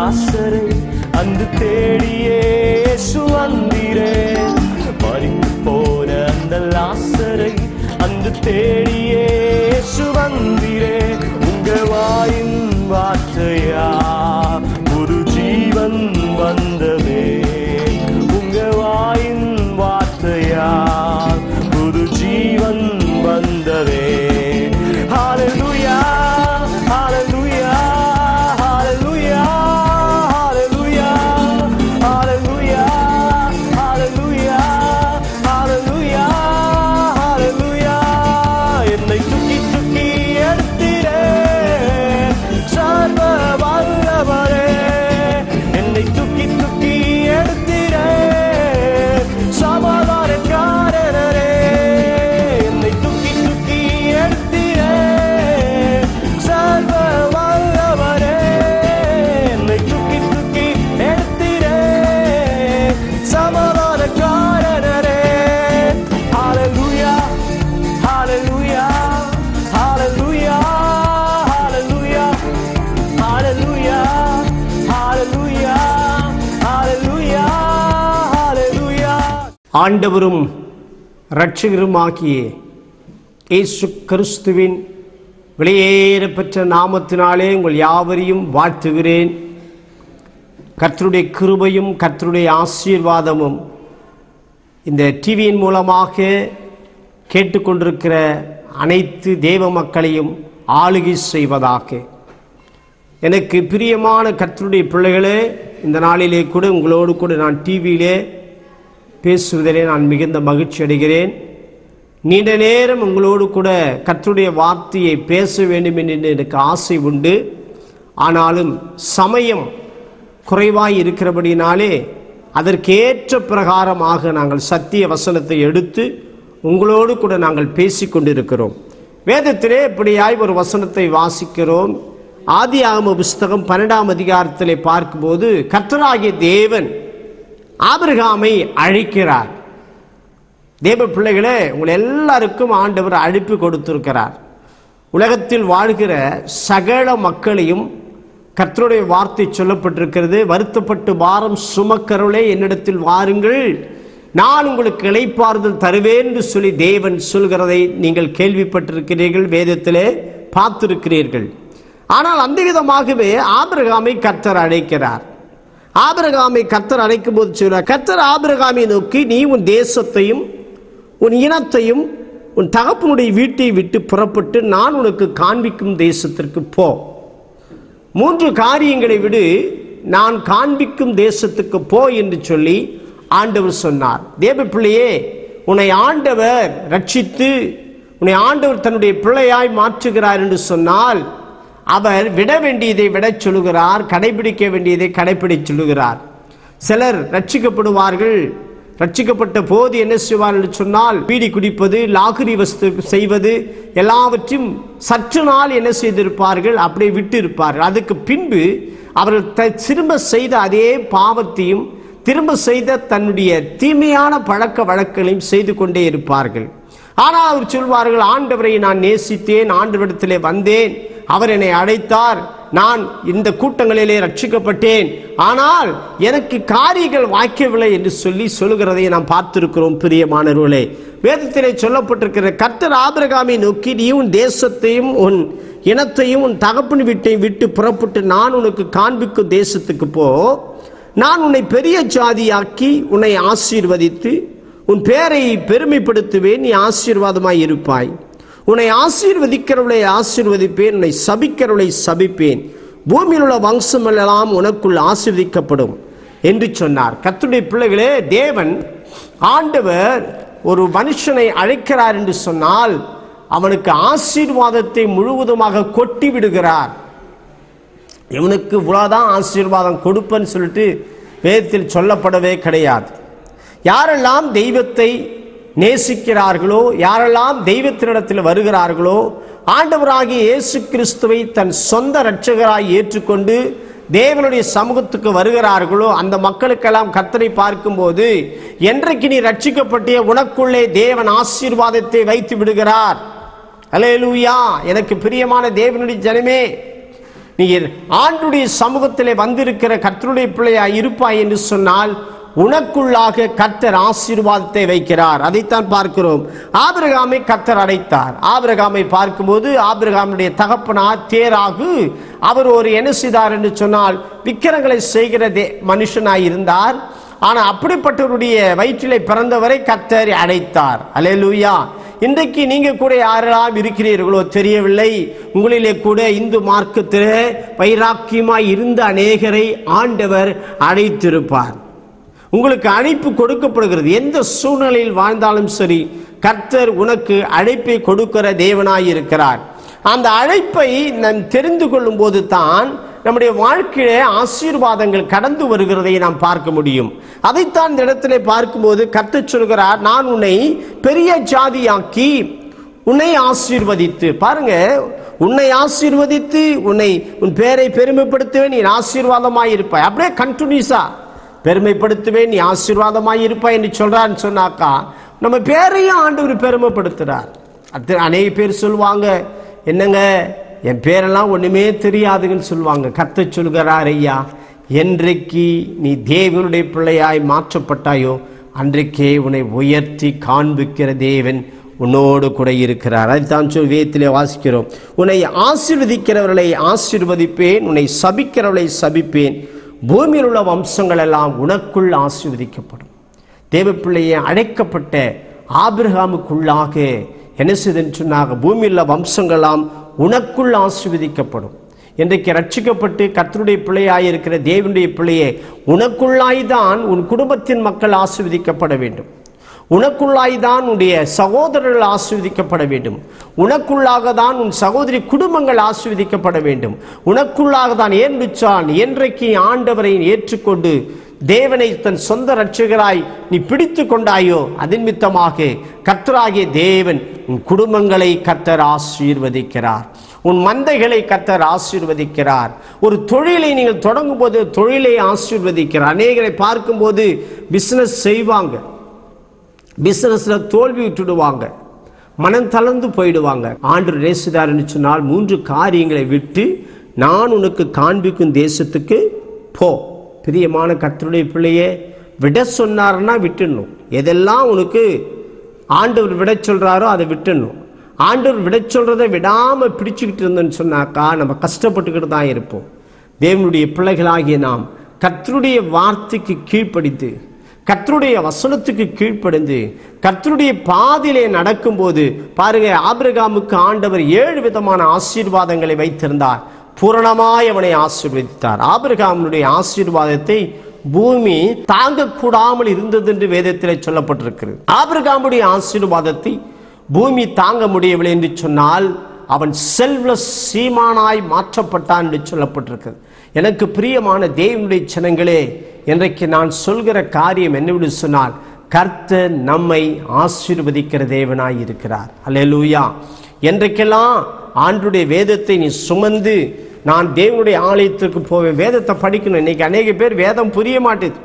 லாசரை அங்கு தேடியே இயேசு வந்தீரே மறித்து போன அந்த லாசரை அங்கு தேடியே இயேசு வந்தீரே உங்க வாயின் வார்த்தையா ஒரு ஜீவன் வந்ததே உங்க வாயின் வார்த்தையா புது ஜீவன் வந்ததே ஹalleluya ஹalleluya ஹalleluya ஹalleluya ஹalleluya ஹalleluya ஹalleluya ஹalleluya என்னை தூக்கி தூக்கி எடுத்தீரே சர்வ வல்லவரே என்னை தூக்கி தூக்கி எடுத்தீரே சமாதானக்காரரே என்னை தூக்கி தூக்கி எடுத்தீரே சர்வ வல்லவரே என்னை தூக்கி தூக்கி எடுத்தீரே சமாதானக்காரரே ஹalleluya ஹalleluya ஹalleluya ஹalleluya ஹalleluya ஹalleluya ஹalleluya ஹalleluya ஆண்டவரும் இரட்சகருமாகிய இயேசு கிறிஸ்துவின் வெளியேறப்பெற்ற நாமத்தினாலே உங்கள் யாவரையும் வாழ்த்துகிறேன் கர்த்தருடைய கிருபையும் கர்த்தருடைய ஆசீர்வாதமும் இந்த டிவியின் மூலமாக கேட்டுக்கொண்டிருக்கிற அனைத்து தேவ மக்களையும் ஆளுகை செய்வதாக எனக்கு பிரியமான கர்த்தருடைய பிள்ளைகளே இந்த நாளிலே கூட உங்களோடு கூட நான் டிவியிலே பேசுவதிலே நான் மிகுந்த மகிழ்ச்சி அடைகிறேன் நீண்ட நேரம் உங்களோடு கூட கர்த்தருடைய வார்த்தையை பேச வேண்டும் என்று எனக்கு ஆசை உண்டு ஆனாலும் சமயம் குறைவாய் இருக்கிறபடினாலே அதற்கேற்ற பிரகாரமாக நாங்கள் சத்திய வசனத்தை எடுத்து உங்களோடு கூட நாங்கள் பேசிக்கொண்டிருக்கிறோம் வேதத்திலே இப்படியாய் ஒரு வசனத்தை வாசிக்கிறோம் ஆதி ஆகம புஸ்தகம் பன்னெண்டாம் அதிகாரத்திலே பார்க்கும்போது கர்த்தராகிய தேவன் ஆபிரகாமை அழைக்கிறார் தேவ பிள்ளைகளே உங்கள் எல்லாருக்கும் ஆண்டவர் அழைப்பு கொடுத்திருக்கிறார் உலகத்தில் வாழ்கிற சகல மக்களையும் கர்த்தருடைய வார்த்தை சொல்லப்பட்டிருக்கிறது வருத்தப்பட்டு பாரம் சுமக்கருளே என்னிடத்தில் வாருங்கள் நான் உங்களுக்கு இளைப்பாறுதல் தருவேன் என்று சொல்லி தேவன் சொல்கிறதை நீங்கள் கேள்விப்பட்டிருக்கிறீர்கள் வேதத்திலே பார்த்திருக்கிறீர்கள் ஆனால் அந்த விதமாகவே ஆபிரகாமை கர்த்தர் அழைக்கிறார் ஆபிரகாமை கர்த்தர் அழைக்கும் போது சொல்றார் கர்த்தர் ஆபிரகாமை நோக்கி நீ உன் தேசத்தையும் உன் இனத்தையும் உன் தகப்பனுடைய வீட்டை விட்டு புறப்பட்டு நான் உனக்கு காண்பிக்கும் தேசத்திற்கு போ மூன்று காரியங்களை விடு நான் காண்பிக்கும் தேசத்துக்கு போ என்று சொல்லி ஆண்டவர் சொன்னார் தேவ பிள்ளையே உன்னை ஆண்டவர் ரட்சித்து உன்னை ஆண்டவர் தன்னுடைய பிள்ளையாய் மாற்றுகிறார் என்று சொன்னால் அவர் விட வேண்டியதை விடச் சொல்லுகிறார் கடைபிடிக்க வேண்டியதை கடைபிடிச் சொல்லுகிறார் சிலர் ரட்சிக்கப்படுவார்கள் ரட்சிக்கப்பட்ட போது என்ன செய்வார் என்று சொன்னால் பீடி குடிப்பது லாகுரி வஸ்து செய்வது எல்லாவற்றையும் சற்று நாள் என்ன செய்திருப்பார்கள் அப்படியே விட்டு இருப்பார்கள் அதுக்கு பின்பு அவர்கள் த திரும்ப செய்த அதே பாவத்தையும் திரும்ப செய்த தன்னுடைய தீமையான பழக்க வழக்கங்களையும் செய்து கொண்டே இருப்பார்கள் ஆனால் அவர் சொல்வார்கள் ஆண்டவரை நான் நேசித்தேன் ஆண்டவரிடத்திலே வந்தேன் அவர் என்னை அழைத்தார் நான் இந்த கூட்டங்களிலே ரட்சிக்கப்பட்டேன் ஆனால் எனக்கு காரியங்கள் வாய்க்கவில்லை என்று சொல்லி சொல்லுகிறதை நாம் பார்த்திருக்கிறோம் பிரியமானவர்களே வேதத்திலே சொல்லப்பட்டிருக்கிற கர்த்தர் ஆபிரகாமை நோக்கி நீ உன் தேசத்தையும் உன் இனத்தையும் உன் தகப்பன் வீட்டையும் விட்டு புறப்பட்டு நான் உனக்கு காண்பிக்கும் தேசத்துக்கு போ நான் உன்னை பெரிய ஜாதியாக்கி உன்னை ஆசீர்வதித்து உன் பேரை பெருமைப்படுத்துவேன் நீ ஆசீர்வாதமாய் இருப்பாய் உன்னை ஆசீர்வதிக்கிறவளை ஆசீர்வதிப்பேன் உன்னை சபிக்கிறவளை சபிப்பேன் பூமியில் உள்ள வம்சம் எல்லாம் உனக்குள் ஆசீர்வதிக்கப்படும் என்று சொன்னார் கர்த்தருடைய பிள்ளைகளே தேவன் ஆண்டவர் ஒரு மனுஷனை அழைக்கிறார் என்று சொன்னால் அவனுக்கு ஆசீர்வாதத்தை முழுவதுமாக கொட்டி விடுகிறார் இவனுக்கு இவ்வளோதான் ஆசீர்வாதம் கொடுப்பேன்னு சொல்லிட்டு வேதத்தில் சொல்லப்படவே கிடையாது யாரெல்லாம் தெய்வத்தை நேசிக்கிறார்களோ யாரெல்லாம் தெய்வத்தினிடத்தில் வருகிறார்களோ ஆண்டவராகிய இயேசு கிறிஸ்துவை தன் சொந்த இரட்சகராய் ஏற்றுக்கொண்டு தேவனுடைய சமூகத்துக்கு வருகிறார்களோ அந்த மக்களுக்கெல்லாம் கர்த்தரை பார்க்கும்போது என்றைக்கு நீ ரட்சிக்கப்பட்டிய உனக்குள்ளே தேவன் ஆசீர்வாதத்தை வைத்து விடுகிறார் அல்லேலூயா எனக்கு பிரியமான தேவனுடைய ஜனமே நீ ஆண்டுடைய சமூகத்திலே வந்திருக்கிற கர்த்தருடைய பிள்ளையாய் இருப்பாய் என்று சொன்னால் உனக்குள்ளாக கர்த்தர் ஆசீர்வாதத்தை வைக்கிறார் அதைத்தான் பார்க்கிறோம் ஆபிரகாமை கர்த்தர் அடைத்தார் ஆபிரகாமை பார்க்கும்போது ஆபிரகாமுடைய தகப்பனார் தேராகு அவர் ஒரு என்ன செய்தார் என்று சொன்னால் விக்கிரங்களை செய்கிற தே- மனுஷனாய் இருந்தார் ஆனால் அப்படிப்பட்டவருடைய வயிற்றிலே பிறந்தவரை கர்த்தர் அடைத்தார் அல்லேலூயா இன்றைக்கு நீங்க கூட யாரெல்லாம் இருக்கிறீர்களோ தெரியவில்லை உங்களிலே கூட இந்து மார்க்கத்தில் வைராக்கியமாய் இருந்த அநேகரை ஆண்டவர் அழைத்திருப்பார் உங்களுக்கு அழைப்பு கொடுக்கப்படுகிறது எந்த சூழ்நிலையில் வாழ்ந்தாலும் சரி கர்த்தர் உனக்கு அழைப்பை கொடுக்கிற தேவனாய் இருக்கிறார் அந்த அழைப்பை நாம் தெரிந்து கொள்ளும் போது தான் நம்முடைய வாழ்க்கையிலே ஆசீர்வாதங்கள் கடந்து வருகிறதை நாம் பார்க்க முடியும் அதைத்தான் இந்த இடத்திலே பார்க்கும்போது கர்த்தர் சொல்கிறார் நான் உன்னை பெரிய ஜாதியாக்கி உன்னை ஆசீர்வதித்து பாருங்க உன்னை ஆசீர்வதித்து உன்னை உன் பேரை பெருமைப்படுத்துவேன் நீ ஆசீர்வாதமாய் இருப்பாய் அப்படியே கண்டினியூஸா பெருமைப்படுத்துவேன் நீ ஆசீர்வாதமாய் இருப்பாய் என்று சொல்றான்னு சொன்னாக்கா நம்ம பேரையும் ஆண்டவர் பெருமைப்படுத்துறார் அது அநேக பேர் சொல்லுவாங்க என்னங்க என் பேரெல்லாம் ஒண்ணுமே தெரியாதுன்னு சொல்லுவாங்க கத்த சொல்கிறார் ஐயா என்றைக்கு நீ தேவனுடைய பிள்ளையாய் மாற்றப்பட்டாயோ அன்றைக்கே உன்னை உயர்த்தி காண்பிக்கிற தேவன் உன்னோடு கூட இருக்கிறார் அதுதான் சொல் வேதத்திலே வாசிக்கிறோம் உன்னை ஆசீர்வதிக்கிறவர்களை ஆசீர்வதிப்பேன் உன்னை சபிக்கிறவர்களை சபிப்பேன் பூமியில் உள்ள வம்சங்கள் எல்லாம் உனக்குள் ஆசீர்வதிக்கப்படும் தேவப்பிள்ளையை அழைக்கப்பட்ட ஆபிரகாமுக்குள்ளாக என்ன செய்தன்னு சொன்னாங்க பூமியில் உள்ள வம்சங்களாம் உனக்குள் ஆசீர்வதிக்கப்படும் இன்றைக்கு ரட்சிக்கப்பட்டு கர்த்தருடைய பிள்ளையாய் இருக்கிற தேவனுடைய பிள்ளையே உனக்குள்ளாய்தான் உன் குடும்பத்தின் மக்கள் ஆசீர்வதிக்கப்பட வேண்டும் உனக்குள்ளாய் தான் உன்னுடைய சகோதரர்கள் ஆசீர்வதிக்கப்பட வேண்டும் உனக்குள்ளாக தான் உன் சகோதரி குடும்பங்கள் ஆசீர்வதிக்கப்பட வேண்டும் உனக்குள்ளாக தான் ஏன் விச்சான் என்றைக்கு ஆண்டவரை ஏற்றுக்கொண்டு தேவனை தன் சொந்த ரட்சகராய் நீ பிடித்து கொண்டாயோ அதன் மித்தமாக கர்த்தராகிய தேவன் உன் குடும்பங்களை கர்த்தர் ஆசீர்வதிக்கிறார் உன் மந்தைகளை கர்த்தர் ஆசீர்வதிக்கிறார் ஒரு தொழிலை நீங்கள் தொடங்கும் போது தொழிலை ஆசீர்வதிக்கிறார் அநேகரை பார்க்கும்போது பிசினஸ் செய்வாங்க பிசினஸ்ல தோல்வி விட்டுடுவாங்க மனம் தளர்ந்து போயிடுவாங்க ஆண்டு நேசிதார்னு சொன்னால் மூன்று காரியங்களை விட்டு நான் உனக்கு காண்பிக்கும் தேசத்துக்கு போ பிரியமான கர்த்தருடைய பிள்ளையே விட சொன்னாருன்னா விட்டுடணும் எதெல்லாம் உனக்கு ஆண்டவர் விட சொல்றாரோ அதை விட்டுடணும் ஆண்டவர் விட சொல்றதை விடாம பிடிச்சுக்கிட்டு இருந்தோன்னு சொன்னாக்கா நம்ம கஷ்டப்பட்டுக்கிட்டு தான் இருப்போம் தேவனுடைய பிள்ளைகளாகிய நாம் கர்த்தருடைய வார்த்தைக்கு கீழ்ப்படித்து கர்த்தருடைய வசனத்துக்கு கீழ்ப்படிந்து கர்த்தருடைய பாதியிலே நடக்கும்போது பாருங்க ஆபிரகாமுக்கு ஆண்டவர் ஏழு விதமான ஆசீர்வாதங்களை வைத்திருந்தார் பூரணமாய் அவனை ஆசீர்வதித்தார் ஆபிரகாமுடைய ஆசீர்வாதத்தை பூமி தாங்கக்கூடாமல் இருந்தது என்று வேதத்திலே சொல்லப்பட்டிருக்கிறது ஆபிரகாமுடைய ஆசீர்வாதத்தை பூமி தாங்க முடியவில்லை என்று சொன்னால் அவன் செல்வலஸ் சீமானாய் மாற்றப்பட்டான் என்று சொல்லப்பட்டிருக்கிறது எனக்கு பிரியமான தேவனுடைய சினங்களே இன்றைக்கு நான் சொல்கிற காரியம் என்னவென்று சொன்னால் கர்த்தர் நம்மை ஆசீர்வதிக்கிற தேவனாய் இருக்கிறார் அல்லேலூயா என்றைக்கெல்லாம் ஆண்டுடைய வேதத்தை நீ சுமந்து நான் தேவனுடைய ஆலயத்திற்கு போவேன் வேதத்தை படிக்கணும் இன்னைக்கு அநேக பேர் வேதம் புரிய மாட்டேது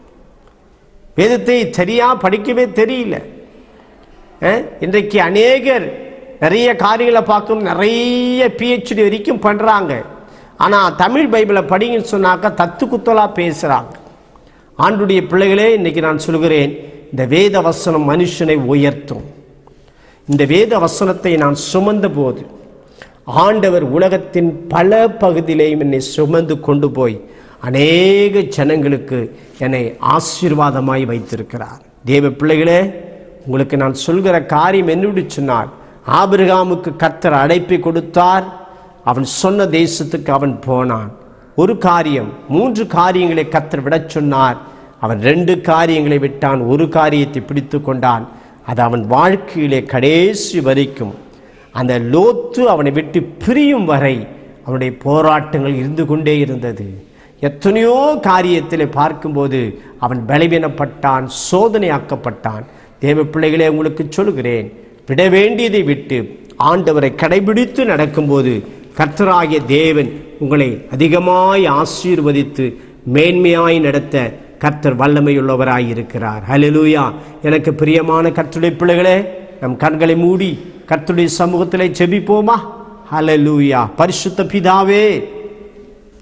வேதத்தை சரியா படிக்கவே தெரியல அஹ், இன்றைக்கு அநேகர் நிறைய காரியங்களை பார்க்கும் நிறைய பிஹெச்டி வரைக்கும் பண்றாங்க ஆனா தமிழ் பைபிளை படிங்கன்னு சொன்னாக்கா தத்து குத்தலா பேசுறாங்க ஆண்டுடைய பிள்ளைகளே இன்னைக்கு நான் சொல்கிறேன் இந்த வேத வசனம் மனுஷனை உயர்த்தும் இந்த வேத வசனத்தை நான் சுமந்த போது ஆண்டவர் உலகத்தின் பல பகுதியிலேயும் என்னை சுமந்து கொண்டு போய் அநேக ஜனங்களுக்கு என்னை ஆசீர்வாதமாய் வைத்திருக்கிறார் தேவ பிள்ளைகளே உங்களுக்கு நான் சொல்கிற காரியம் என்னுடைய சொன்னார் ஆபிரகாமுக்கு கர்த்தர் அழைப்பை கொடுத்தார் அவன் சொன்ன தேசத்துக்கு அவன் போனான் ஒரு காரியம் மூன்று காரியங்களை கர்த்தர் விடச் சொன்னார் அவன் ரெண்டு காரியங்களை விட்டான் ஒரு காரியத்தை பிடித்து கொண்டான் அது அவன் வாழ்க்கையிலே கடைசி வரைக்கும் அந்த லோத்து அவனை விட்டு பிரியும் வரை அவனுடைய போராட்டங்கள் இருந்து கொண்டே இருந்தது எத்தனையோ காரியத்தில் பார்க்கும்போது அவன் பலவீனப்பட்டான் சோதனையாக்கப்பட்டான் தேவ பிள்ளைகளே உங்களுக்கு சொல்கிறேன் விட வேண்டியதை விட்டு ஆண்டவரை கடைபிடித்து நடக்கும்போது கர்த்தராகிய தேவன் உங்களை அதிகமாய் ஆசீர்வதித்து மேன்மையாய் நடத்த கர்த்தர் வல்லமையுள்ளவராய் இருக்கிறார் ஹalleluya எனக்கு பிரியமான கர்த்தருடைய பிள்ளைகளே நம் கண்களை மூடி கர்த்தருடைய சமூகத்திலே ஜெபிப்போமா ஹalleluya பரிசுத்த பிதாவே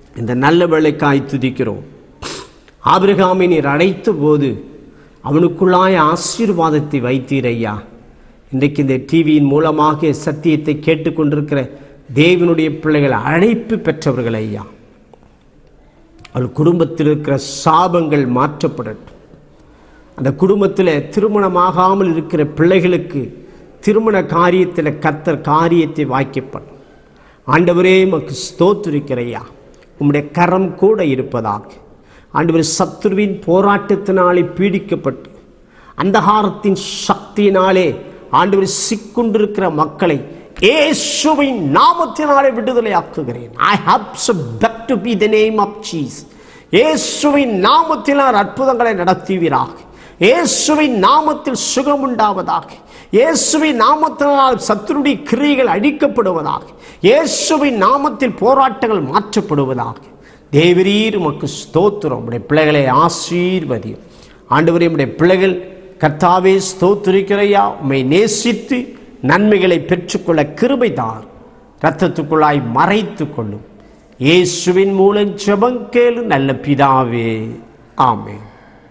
இந்த நல்ல வேலைக்காய் துதிக்கிறோம் ஆபிரகாமை நீர் அழைத்த போது அவனுக்குள்ளாய ஆசீர்வாதத்தை வைத்தீர் ஐயா இன்றைக்கு இந்த டிவியின் மூலமாக சத்தியத்தை கேட்டுக்கொண்டிருக்கிற தேவனுடைய பிள்ளைகள் அழைப்பு பெற்றவர்கள் ஐயா அவள் குடும்பத்தில் இருக்கிற சாபங்கள் மாற்றப்படட்டும் அந்த குடும்பத்தில் திருமணமாகாமல் இருக்கிற பிள்ளைகளுக்கு திருமண காரியத்தில் கத்தர் காரியத்தை வாய்க்கப்படும் ஆண்டவரே மக்கு ஸ்தோத்திருக்கிறையா உம்முடைய கரம் கூட இருப்பதாக ஆண்டவர் சத்துருவின் போராட்டத்தினாலே பீடிக்கப்பட்டு அந்தகாரத்தின் சக்தியினாலே ஆண்டவர் சிக்குண்டிருக்கிற மக்களை இயேசுவின் நாமத்தினாலே விடுதலை ஆக்குகிறேன் I have submit to be the name of Jesus இயேசுவின் நாமத்தினால் அற்புதங்களை நடத்துவீராக இயேசுவின் நாமத்தில் சுகம் உண்டாவதாக இயேசுவின் நாமத்தினால் சத்துருடைய கிரியைகள் அழிக்கப்படுவதாக இயேசுவின் நாமத்தில் போராட்டங்கள் மாற்றப்படுவதாக தேவரீர் உமக்கு ஸ்தோத்திரம் உடைய பிள்ளைகளை ஆசீர்வதியும் ஆண்டவரே உடைய பிள்ளைகள் கர்த்தாவே ஸ்தோத்திரிக்கிறையா உம்மை நேசித்து நன்மைகளை பெற்றுக்கொள்ள கிருபை தார் இரத்தத்துக்குள்ளாய் மறைத்து கொள்ளும் இயேசுவின் மூலம் ஜெபம் கேளு நல்ல பிதாவே ஆமென்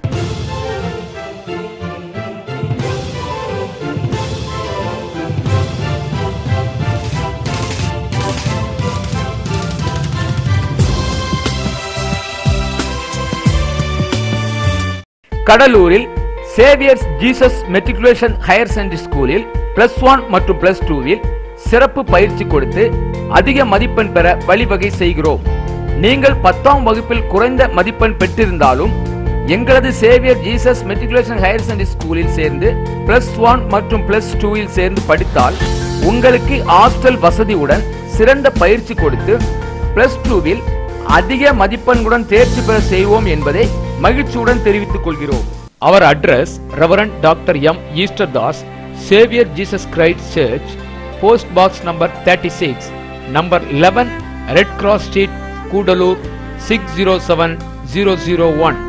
கடலூரில் Xavier's Jesus matriculation higher secondary ஸ்கூலில் பிளஸ் ஒன் மற்றும் பிளஸ் டூவில் சிறப்பு பயிற்சி கொடுத்து அதிக மதிப்பெண் பெற வழிவகை செய்கிறோம் நீங்கள் பத்தாம் வகுப்பில் குறைந்த மதிப்பெண் பெற்றிருந்தாலும் எங்களது Xavier Jesus matriculation higher secondary ஸ்கூலில் சேர்ந்து பிளஸ் ஒன் மற்றும் பிளஸ் டூவில் சேர்ந்து படித்தால் உங்களுக்கு ஹாஸ்டல் வசதியுடன் சிறந்த பயிற்சி கொடுத்து பிளஸ் டூவில் அதிக மதிப்பெண்களுடன் தேர்ச்சி பெற செய்வோம் என்பதை மகிழ்ச்சியுடன் தெரிவித்துக் கொள்கிறோம் அவர் address reverend doctor M Easter Das Xavier Jesus Christ church post box number thirty six number eleven red cross street Gudalur six zero seven zero zero one